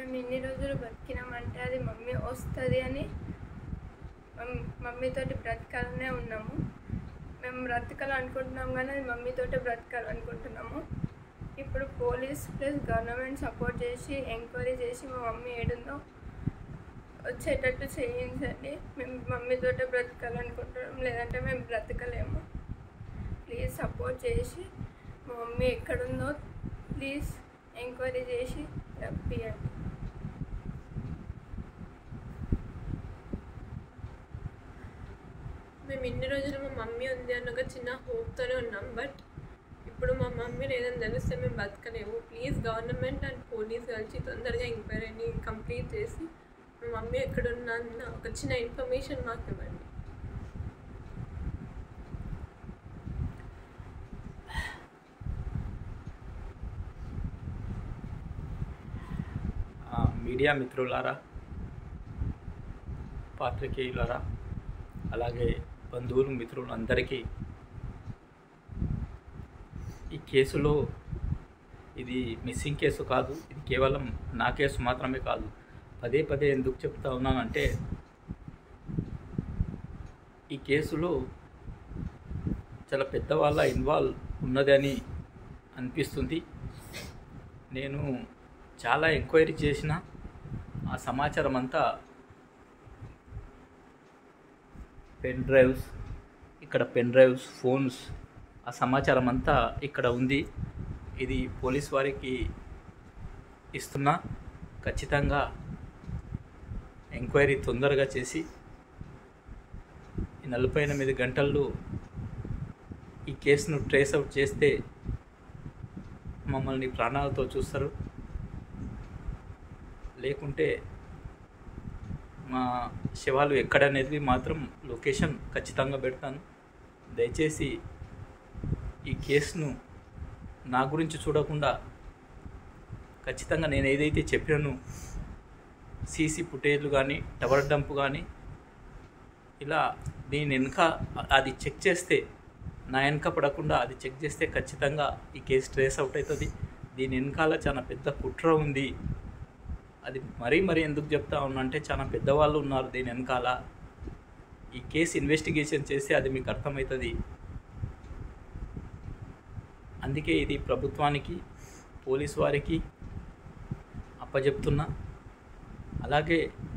మేము ఇన్ని రోజులు బతికినామంటే అది మమ్మీ వస్తుంది అని మమ్- మమ్మీతోటి బ్రతకాలనే ఉన్నాము మేము బ్రతకాలనుకుంటున్నాం కానీ అది మమ్మీతోటే బ్రతకాలనుకుంటున్నాము ఇప్పుడు పోలీస్ ప్లస్ గవర్నమెంట్ సపోర్ట్ చేసి ఎంక్వైరీ చేసి మా మమ్మీ ఏడుందో వచ్చేటట్టు చేయించండి మేము మమ్మీతోటే బ్రతకాలనుకుంటున్నాం లేదంటే మేము బ్రతకలేము ప్లీజ్ సపోర్ట్ చేసి మా మమ్మీ ఎక్కడుందో ప్లీజ్ ఎంక్వైరీ చేసి రప్పియండి మేము ఇన్ని రోజులు మా మమ్మీ ఉంది అన్న ఒక చిన్న హోప్తోనే ఉన్నాం బట్ ఇప్పుడు మా మమ్మీని ఏదైనా తెలిస్తే మేము బతకలేము ప్లీజ్ గవర్నమెంట్ అండ్ పోలీస్ కలిసి తొందరగా ఎంక్వైరీని కంప్లీట్ చేసి మా మమ్మీ ఎక్కడున్నా అన్న ఒక చిన్న ఇన్ఫర్మేషన్ మాకు ఇవ్వండి ఆ, మీడియా మిత్రులారా పాత్రికేయులారా అలాగే బంధువులు మిత్రులు అందరికీ ఈ కేసులో ఇది మిస్సింగ్ కేసు కాదు ఇది కేవలం నా కేసు మాత్రమే కాదు పదే పదే ఎందుకు చెప్తా ఉన్నానంటే ఈ కేసులో చాలా పెద్దవాళ్ళ ఇన్వాల్వ్ ఉన్నదని అనిపిస్తుంది నేను చాలా ఎంక్వైరీ చేసిన ఆ సమాచారం అంతా పెన్ డ్రైవ్స్ ఇక్కడ పెన్ డ్రైవ్స్ ఫోన్స్ ఆ సమాచారం అంతా ఇక్కడ ఉంది ఇది పోలీస్ వారికి ఇస్తున్నా ఖచ్చితంగా ఎంక్వైరీ తొందరగా చేసి ఈ నలభై ఎనిమిది గంటల్లో ఈ కేసును ట్రేస్ అవుట్ చేస్తే మమ్మల్ని ప్రాణాలతో చూస్తారు లేకుంటే మా శవాలు ఎక్కడనేది మాత్రం లొకేషన్ ఖచ్చితంగా పెడతాను దయచేసి ఈ కేసును నా గురించి చూడకుండా ఖచ్చితంగా నేను ఏదైతే చెప్పానో సీసీ ఫుటేజ్లు కానీ టవర్ డంప్ కానీ ఇలా దీని వెనుక అది చెక్ చేస్తే నా వెనక పడకుండా అది చెక్ చేస్తే ఖచ్చితంగా ఈ కేసు ట్రేస్ అవుట్ అవుతుంది దీని వెనకాల చాలా పెద్ద కుట్ర ఉంది అది మరీ మరీ ఎందుకు చెప్తా ఉన్నా చాలా పెద్దవాళ్ళు ఉన్నారు దీని వెనకాల ఈ కేసు ఇన్వెస్టిగేషన్ చేస్తే అది మీకు అర్థమవుతుంది అందుకే ఇది ప్రభుత్వానికి పోలీస్ వారికి అప్పచెప్తున్నా అలాగే